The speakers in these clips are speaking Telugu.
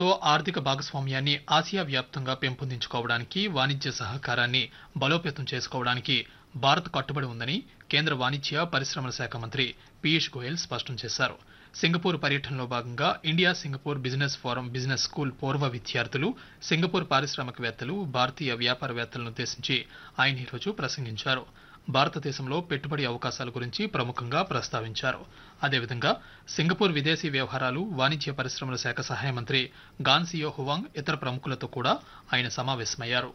తో ఆర్థిక భాగస్వామ్యాన్ని ఆసియా వ్యాప్తంగా పెంపొందించుకోవడానికి వాణిజ్య సహకారాన్ని బలోపేతం చేసుకోవడానికి భారత్ కట్టుబడి ఉందని కేంద్ర వాణిజ్య పరిశ్రమల శాఖ మంత్రి పీయూష్ గోయల్ స్పష్టం చేశారు సింగపూర్ పర్యటనలో భాగంగా India Singapore business forum business school పూర్వ విద్యార్థులు సింగపూర్ పారిశ్రామికవేత్తలు భారతీయ వ్యాపారవేత్తలను ఉద్దేశించి ఆయన ఈరోజు ప్రసంగించారు భారతదేశంలో పెట్టుబడి అవకాశాల గురించి ప్రముఖంగా ప్రస్తావించారు అదేవిధంగా సింగపూర్ విదేశీ వ్యవహారాలు వాణిజ్య పరిశ్రమల శాఖ సహాయ మంత్రి గాన్సియో హువాంగ్ ఇతర ప్రముఖులతో కూడా ఆయన సమావేశమయ్యారు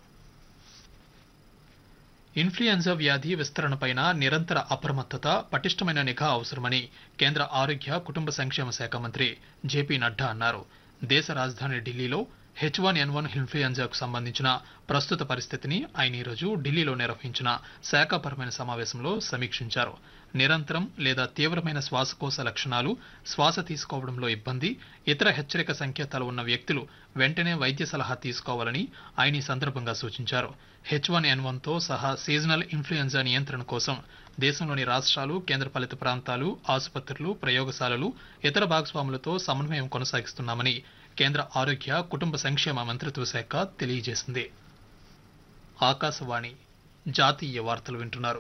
ఇన్ఫ్లుయెంజా వ్యాధి విస్తరణపైన నిరంతర అప్రమత్తత పటిష్టమైన నిఘా అవసరమని కేంద్ర ఆరోగ్య కుటుంబ సంక్షేమ శాఖ మంత్రి జేపీ నడ్డా అన్నారు దేశ రాజధాని ఢిల్లీలో హెచ్ వన్ ఎన్ వన్ ఇన్ఫ్లుయెంజాకు సంబంధించిన ప్రస్తుత పరిస్థితిని ఆయన ఈరోజు ఢిల్లీలో నిర్వహించిన శాఖాపరమైన సమావేశంలో సమీక్షించారు నిరంతరం లేదా తీవ్రమైన శ్వాసకోశ లక్షణాలు శ్వాస తీసుకోవడంలో ఇబ్బంది ఇతర హెచ్చరిక సంకేతాలు ఉన్న వ్యక్తులు వెంటనే వైద్య సలహా తీసుకోవాలని ఆయన ఈ సందర్భంగా సూచించారు హెచ్ వన్ ఎన్ వన్తో సహా సీజనల్ ఇన్ఫ్లుయెంజా నియంత్రణ కోసం దేశంలోని రాష్ట్రాలు కేంద్రపాలిత ప్రాంతాలు ఆసుపత్రులు ప్రయోగశాలలు ఇతర భాగస్వాములతో సమన్వయం కొనసాగిస్తున్నామని కేంద్ర ఆరోగ్య కుటుంబ సంక్షేమ మంత్రిత్వ శాఖ తెలియజేసింది ఆకాశవాణి జాతీయ వార్తలు వింటున్నారు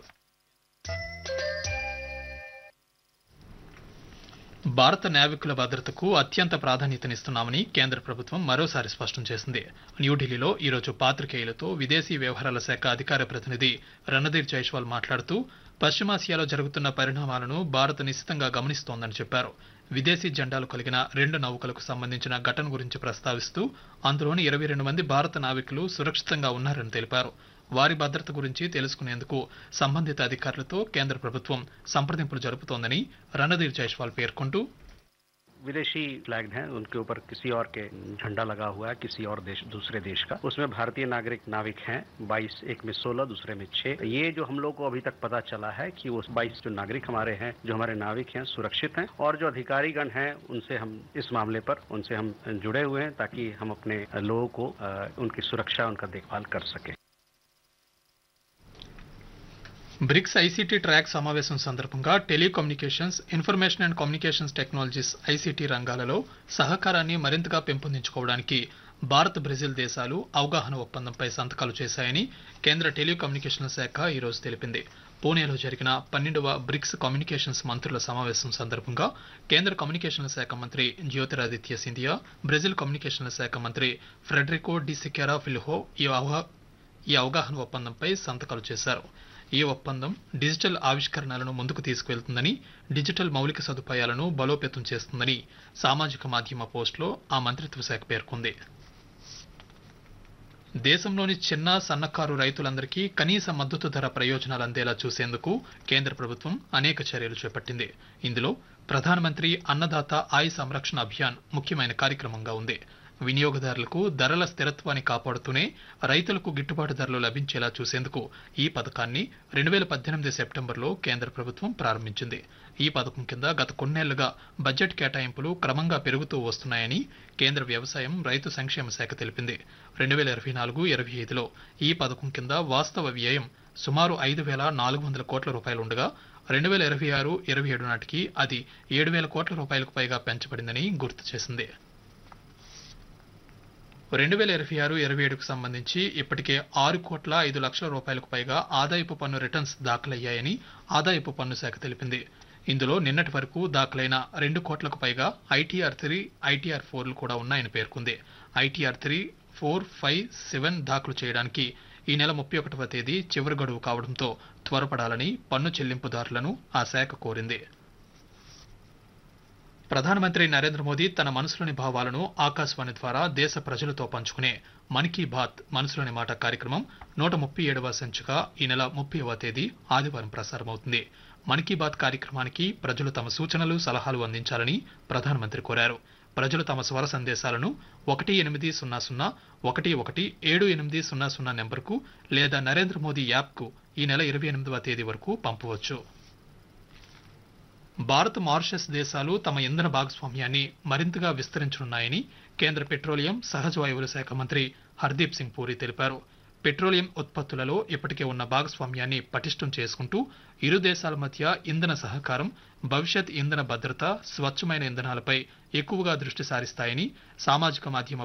భారత నావికుల భద్రతకు అత్యంత ప్రాధాన్యతనిస్తున్నామని కేంద్ర ప్రభుత్వం మరోసారి స్పష్టం చేసింది న్యూఢిల్లీలో ఈరోజు పాత్రికేయులతో విదేశీ వ్యవహారాల శాఖ అధికార ప్రతినిధి రణధీర్ జైస్వాల్ మాట్లాడుతూ పశ్చిమాసియాలో జరుగుతున్న పరిణామాలను భారత్ నిశితంగా గమనిస్తోందని చెప్పారు విదేశీ జెండాలు కలిగిన రెండు నౌకలకు సంబంధించిన ఘటన గురించి ప్రస్తావిస్తూ అందులోని ఇరవై రెండు మంది భారత నావికులు సురక్షితంగా ఉన్నారని తెలిపారు వారి భద్రత గురించి తెలుసుకునేందుకు సంబంధిత అధికారులతో కేంద్ర ప్రభుత్వం సంప్రదింపులు జరుపుతోందని రణధీర్ జైస్వాల్ పేర్కొంటూ विदेशी फ्लैग हैं उनके ऊपर किसी और के झंडा लगा हुआ है किसी और देश दूसरे देश का उसमें भारतीय नागरिक नाविक हैं 22 एक में 16 दूसरे में 6 ये जो हम लोग को अभी तक पता चला है कि वो 22 जो नागरिक हमारे हैं जो हमारे नाविक हैं सुरक्षित हैं और जो अधिकारीगण हैं उनसे हम इस मामले पर उनसे हम जुड़े हुए हैं ताकि हम अपने लोगों को अ, उनकी सुरक्षा उनका देखभाल कर सकें బ్రిక్స్ ఐసీటీ ట్రాక్ సమావేశం సందర్భంగా telecommunications information and communications technologies ICT రంగాలలో సహకారాన్ని మరింతగా పెంపొందించుకోవడానికి భారత్ బ్రెజిల్ దేశాలు అవగాహన ఒప్పందంపై సంతకాలు చేశాయని కేంద్ర టెలికమ్యూనికేషన్ల శాఖ ఈరోజు తెలిపింది పూణేలో జరిగిన పన్నెండవ బ్రిక్స్ కమ్యూనికేషన్స్ మంత్రుల సమావేశం సందర్భంగా కేంద్ర కమ్యూనికేషన్ల శాఖ మంత్రి జ్యోతిరాదిత్య సింధియా బ్రెజిల్ కమ్యూనికేషన్ల శాఖ మంత్రి ఫ్రెడరికో డి సికెరా ఫిల్హో ఈ అవగా- ఈ అవగాహన ఒప్పందంపై సంతకాలు చేశారు ఈ ఒప్పందం డిజిటల్ ఆవిష్కరణలను ముందుకు తీసుకువెళ్తుందని డిజిటల్ మౌలిక సదుపాయాలను బలోపేతం చేస్తుందని సామాజిక మాధ్యమ పోస్టులో ఆ మంత్రిత్వ శాఖ పేర్కొంది దేశంలోని చిన్న సన్నకారు రైతులందరికీ కనీస మద్దతు ధర ప్రయోజనాలు అందేలా చూసేందుకు కేంద్ర ప్రభుత్వం అనేక చర్యలు చేపట్టింది ఇందులో ప్రధానమంత్రి అన్నదాత ఆయ సంరక్షణ అభియాన్ ముఖ్యమైన కార్యక్రమంగా ఉంది వినియోగదారులకు ధరల స్థిరత్వాన్ని కాపాడుతూనే రైతులకు గిట్టుబాటు ధరలు లభించేలా చూసేందుకు ఈ పథకాన్ని రెండు వేల పద్దెనిమిది సెప్టెంబర్లో కేంద్ర ప్రభుత్వం ప్రారంభించింది ఈ పథకం కింద గత కొన్నేళ్లుగా బడ్జెట్ కేటాయింపులు క్రమంగా పెరుగుతూ వస్తున్నాయని కేంద్ర వ్యవసాయం రైతు సంక్షేమ శాఖ తెలిపింది రెండు వేల ఇరవై నాలుగు ఇరవై ఐదులో ఈ పథకం కింద వాస్తవ వ్యయం సుమారు ఐదు వేల నాలుగు వందల కోట్ల రూపాయలు ఉండగా రెండు వేల ఇరవై ఆరు ఇరవై ఏడు నాటికి అది ఏడు వేల కోట్ల రూపాయలకు పైగా పెంచబడిందని గుర్తు చేసింది రెండు వేల ఇరవై ఆరు ఇరవై ఏడుకు సంబంధించి ఇప్పటికే ఆరు కోట్ల ఐదు లక్షల రూపాయలకు పైగా ఆదాయపు పన్ను రిటర్న్స్ దాఖలయ్యాయని ఆదాయపు పన్ను శాఖ తెలిపింది ఇందులో నిన్నటి వరకు దాఖలైన రెండు కోట్లకు పైగా ఐటీఆర్ త్రీ ఐటీఆర్ ఫోర్లు కూడా ఉన్నాయని పేర్కొంది ITR three four five seven దాఖలు చేయడానికి ఈ నెల ముప్పై ఒకటవ తేదీ చివరి గడువు కావడంతో త్వరపడాలని పన్ను చెల్లింపుదారులను ఆ శాఖ కోరింది ప్రధానమంత్రి నరేంద్ర మోదీ తన మనసులోని భావాలను ఆకాశవాణి ద్వారా దేశ ప్రజలతో పంచుకునే మన్ కీ బాత్ మనసులోని మాట కార్యక్రమం నూట ముప్పై ఏడవ సంచిక ఈ నెల ముప్పైవ తేదీ ఆదివారం ప్రసారమవుతుంది మన్ కీ బాత్ కార్యక్రమానికి ప్రజలు తమ సూచనలు సలహాలు అందించాలని ప్రధానమంత్రి కోరారు ప్రజలు తమ స్వర సందేశాలను ఒకటి ఎనిమిది సున్నా సున్నా ఒకటి ఒకటి ఏడు ఎనిమిది సున్నా సున్నా నెంబర్కు లేదా నరేంద్ర మోదీ యాప్కు ఈ నెల ఇరవై ఎనిమిదవ తేదీ వరకు పంపవచ్చు భారత్ మారిషస్ దేశాలు తమ ఇంధన భాగస్వామ్యాన్ని మరింతగా విస్తరించనున్నాయని కేంద్ర పెట్రోలియం సహజ వాయువుల శాఖ మంత్రి హర్దీప్ సింగ్ పూరి తెలిపారు పెట్రోలియం ఉత్పత్తులలో ఇప్పటికే ఉన్న భాగస్వామ్యాన్ని పటిష్టం చేసుకుంటూ ఇరు దేశాల మధ్య ఇంధన సహకారం భవిష్యత్ ఇంధన భద్రత స్వచ్ఛమైన ఇంధనాలపై ఎక్కువగా దృష్టి సారిస్తాయని సామాజిక మాధ్యమ